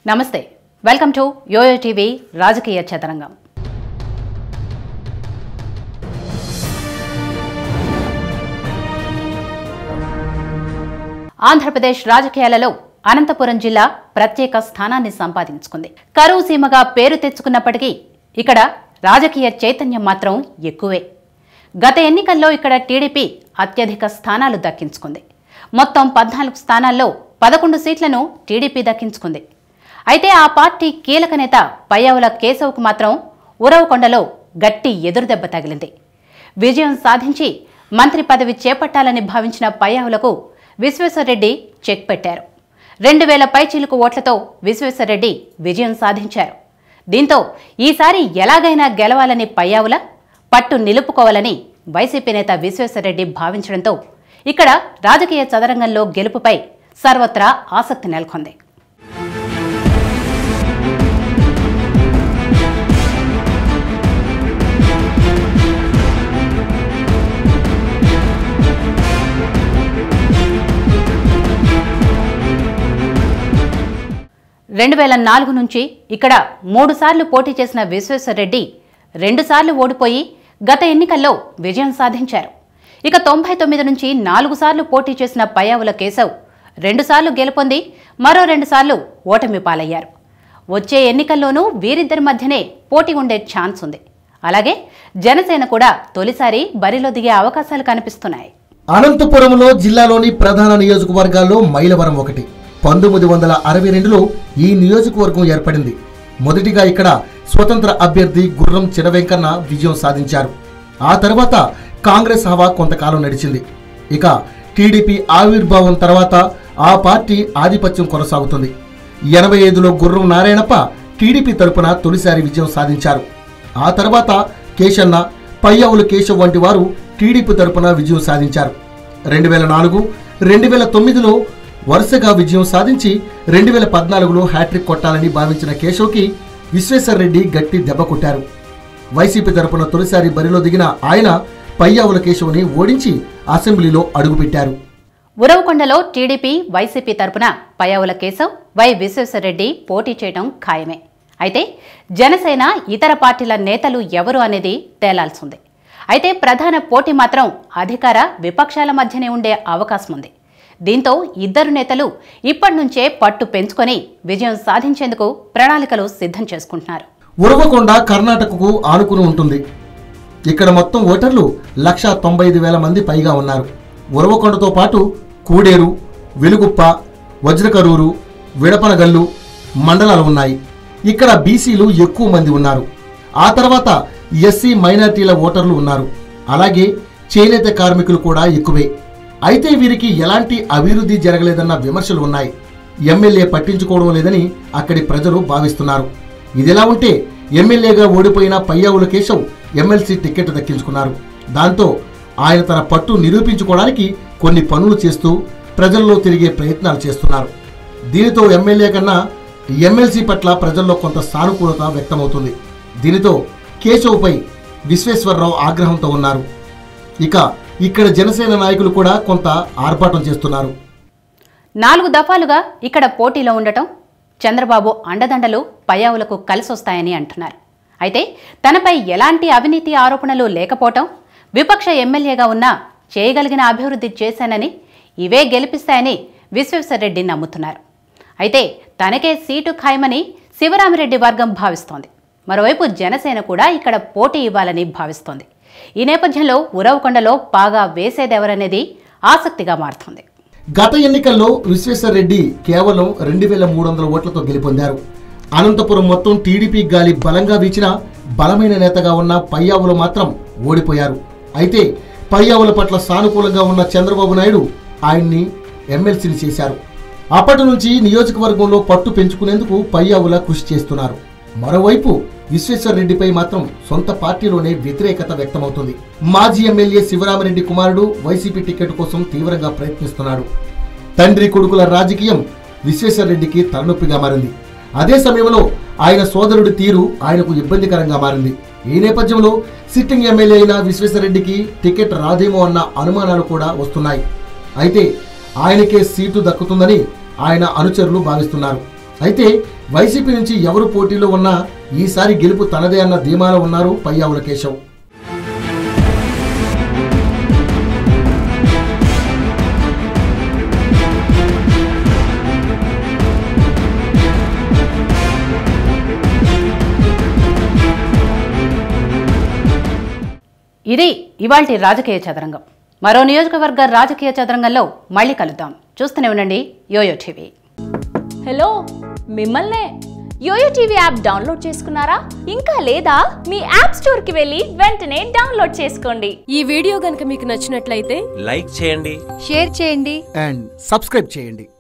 నమస్తే welcome to yo-yo TV రాజకీయ చదరంగం ఆంధ్రప్రదేశ్ రాజకీయాలలో అనంతపురం జిల్లా ప్రత్యేక స్థానాన్ని సంపాదించుకుంది కరువు సీమగా పేరు తెచ్చుకున్నప్పటికీ ఇక్కడ రాజకీయ చైతన్యం మాత్రం ఎక్కువే గత ఎన్నికల్లో ఇక్కడ టీడీపీ అత్యధిక స్థానాలు దక్కించుకుంది మొత్తం పద్నాలుగు స్థానాల్లో పదకొండు సీట్లను టీడీపీ దక్కించుకుంది అయితే ఆ పార్టీ కీలక నేత పయ్యావుల కేశవ్కు మాత్రం ఉరవకొండలో గట్టి ఎదురుదెబ్బ తగిలింది విజయం సాధించి మంత్రి పదవి చేపట్టాలని భావించిన పయ్యావులకు విశ్వేశ్వరరెడ్డి చెక్ పెట్టారు రెండు వేల పైచీలకు ఓట్లతో విశ్వేశ్వరరెడ్డి విజయం సాధించారు దీంతో ఈసారి ఎలాగైనా గెలవాలని పయ్యావుల పట్టు నిలుపుకోవాలని వైసీపీ నేత విశ్వేశ్వరరెడ్డి భావించడంతో ఇక్కడ రాజకీయ చదరంగంలో గెలుపుపై సర్వత్రా ఆసక్తి నెలకొంది రెండు వేల నాలుగు నుంచి ఇక్కడ మూడు సార్లు పోటీ చేసిన విశ్వేశ్వరరెడ్డి రెండుసార్లు ఓడిపోయి గత ఎన్నికల్లో విజయం సాధించారు ఇక తొంభై తొమ్మిది నుంచి నాలుగు సార్లు పోటీ చేసిన పయ్యావుల కేశవ్ రెండుసార్లు గెలుపొంది మరో రెండుసార్లు ఓటమి పాలయ్యారు వచ్చే ఎన్నికల్లోనూ వీరిద్దరి మధ్యనే పోటీ ఉండే ఛాన్స్ ఉంది అలాగే జనసేన కూడా తొలిసారి బరిలో దిగే అవకాశాలు కనిపిస్తున్నాయి అనంతపురంలో జిల్లాలోని ప్రధాన నియోజకవర్గాల్లో మైలవరం ఒకటి పంతొమ్మిది వందల అరవై రెండులో ఈ నియోజకవర్గం ఏర్పడింది మొదటిగా ఇక్కడ స్వతంత్ర అభ్యర్థి గుర్రం చినవెంకన్న విజయం సాధించారు ఆ తర్వాత కాంగ్రెస్ హవా కొంతకాలం నడిచింది ఇక టీడీపీ ఆవిర్భావం తర్వాత ఆ పార్టీ ఆధిపత్యం కొనసాగుతుంది ఎనభై ఐదులో గుర్రం నారాయణప్ప టీడీపీ తరపున తొలిసారి విజయం సాధించారు ఆ తర్వాత కేశన్న పయ్యవులు కేశవ్ వంటి వారు టీడీపీ తరపున విజయం సాధించారు రెండు వేల నాలుగు రెండు వేల తొమ్మిదిలో వరుసగా విజయం సాధించి రెండు వేల పద్నాలుగులో హ్యాట్రిక్ కొట్టాలని భావించిన కేశవ్కి విశ్వేశ్వరరెడ్డి గట్టి దెబ్బ కొట్టారు వైసీపీ తరపున తొలిసారి బరిలో దిగిన ఆయన పయ్యావుల కేశవ్ని ఓడించి అసెంబ్లీలో అడుగుపెట్టారు ఉరవకొండలో టీడీపీ వైసీపీ తరపున పయ్యావుల కేశవ్ వై విశ్వేశ్వరరెడ్డి పోటీ చేయడం ఖాయమే అయితే జనసేన ఇతర పార్టీల నేతలు ఎవరు అనేది తేలాల్సింది అయితే ప్రధాన పోటీ మాత్రం అధికార విపక్షాల మధ్యనే ఉండే అవకాశం ఉంది దీంతో ఇద్దరు నేతలు ఇప్పటి నుంచే పట్టు పెంచుకొని విజయం సాధించేందుకు ప్రణాళికలు సిద్ధం చేసుకుంటున్నారు ఉరవకొండ కర్ణాటకకు ఆనుకుని ఉంటుంది ఇక్కడ మొత్తం ఓటర్లు లక్ష తొంభై ఐదు వేల మంది పైగా ఉన్నారు ఉరవకొండతో పాటు కూడేరు వెలుగుప్ప వజ్రకరూరు విడపనగల్లు మండలాలు ఉన్నాయి ఇక్కడ బీసీలు ఎక్కువ మంది ఉన్నారు ఆ తర్వాత ఎస్సీ మైనార్టీల ఓటర్లు ఉన్నారు అలాగే చేనేత కార్మికులు కూడా ఎక్కువే అయితే వీరికి ఎలాంటి అభివృద్ధి జరగలేదన్న విమర్శలు ఉన్నాయి ఎమ్మెల్యే పట్టించుకోవడం లేదని అక్కడి ప్రజలు భావిస్తున్నారు ఇదిలా ఉంటే ఎమ్మెల్యేగా ఓడిపోయిన పయ్యావుల కేశవ్ ఎమ్మెల్సీ టికెట్ దక్కించుకున్నారు దాంతో ఆయన తన పట్టు నిరూపించుకోవడానికి కొన్ని పనులు చేస్తూ ప్రజల్లో తిరిగే ప్రయత్నాలు చేస్తున్నారు దీనితో ఎమ్మెల్యే కన్నా ఎమ్మెల్సీ పట్ల ప్రజల్లో కొంత సానుకూలత వ్యక్తమవుతుంది దీనితో కేశవ్పై విశ్వేశ్వరరావు ఆగ్రహంతో ఉన్నారు ఇక ఇక్కడ జనసేన నాయకులు కూడా కొంత ఆర్భాటం చేస్తున్నారు నాలుగు దఫాలుగా ఇక్కడ పోటీలో ఉండటం చంద్రబాబు అండదండలు పయ్యావులకు కలిసొస్తాయని అంటున్నారు అయితే తనపై ఎలాంటి అవినీతి ఆరోపణలు లేకపోవటం విపక్ష ఎమ్మెల్యేగా ఉన్నా చేయగలిగిన అభివృద్ధి చేశానని ఇవే గెలిపిస్తాయని విశ్వేశ్వరరెడ్డి నమ్ముతున్నారు అయితే తనకే సీటు ఖాయమని శివరామిరెడ్డి వర్గం భావిస్తోంది మరోవైపు జనసేన కూడా ఇక్కడ పోటీ ఇవ్వాలని భావిస్తోంది ఈ నేపథ్యంలో ఉరవకొండలో బాగా వేసేదెవరనేది ఆసక్తిగా మారుతోంది గత ఎన్నికల్లో విశ్వేశ్వరరెడ్డి కేవలం రెండు వేల మూడు వందల ఓట్లతో గెలుపొందారు అనంతపురం మొత్తం టీడీపీ గాలి బలంగా వీచిన బలమైన నేతగా ఉన్న పయ్యావులు మాత్రం ఓడిపోయారు అయితే పయ్యావుల పట్ల సానుకూలంగా ఉన్న చంద్రబాబు నాయుడు ఆయన్ని ఎమ్మెల్సీని చేశారు అప్పటి నుంచి నియోజకవర్గంలో పట్టు పెంచుకునేందుకు పయ్యావుల కృషి చేస్తున్నారు మరోవైపు విశ్వేశ్వరరెడ్డిపై మాత్రం సొంత పార్టీలోనే వ్యతిరేకత వ్యక్తమవుతుంది మాజీ ఎమ్మెల్యే శివరామరెడ్డి కుమారుడు వైసీపీ టికెట్ కోసం తీవ్రంగా ప్రయత్నిస్తున్నాడు తండ్రి కొడుకుల రాజకీయం విశ్వేశ్వరరెడ్డికి తలనొప్పిగా మారింది అదే సమయంలో ఆయన సోదరుడి తీరు ఆయనకు ఇబ్బందికరంగా మారింది ఈ నేపథ్యంలో సిట్టింగ్ ఎమ్మెల్యే అయిన విశ్వేశ్వరరెడ్డికి టికెట్ రాదేమో అన్న అనుమానాలు కూడా వస్తున్నాయి అయితే ఆయనకే సీటు దక్కుతుందని ఆయన అనుచరులు భావిస్తున్నారు అయితే వైసీపీ నుంచి ఎవరు పోటీలో ఉన్నా ఈసారి గెలుపు తనదే అన్న ధీమాలో ఉన్నారు పయ్యావుల కేశవ్ ఇది ఇవాల్టి రాజకీయ చదరంగం మరో నియోజకవర్గ రాజకీయ చదరంగంలో మళ్ళీ కలుద్దాం చూస్తూనే ఉండండి యోయో టీవీ హలో మిమ్మల్నే యోయో టీవీ యాప్ డౌన్లోడ్ చేసుకున్నారా ఇంకా లేదా మీ యాప్ స్టోర్కి వెళ్ళి వెంటనే డౌన్లోడ్ చేసుకోండి ఈ వీడియో గనుక మీకు నచ్చినట్లయితే లైక్ చేయండి షేర్ చేయండి అండ్ సబ్స్క్రైబ్ చేయండి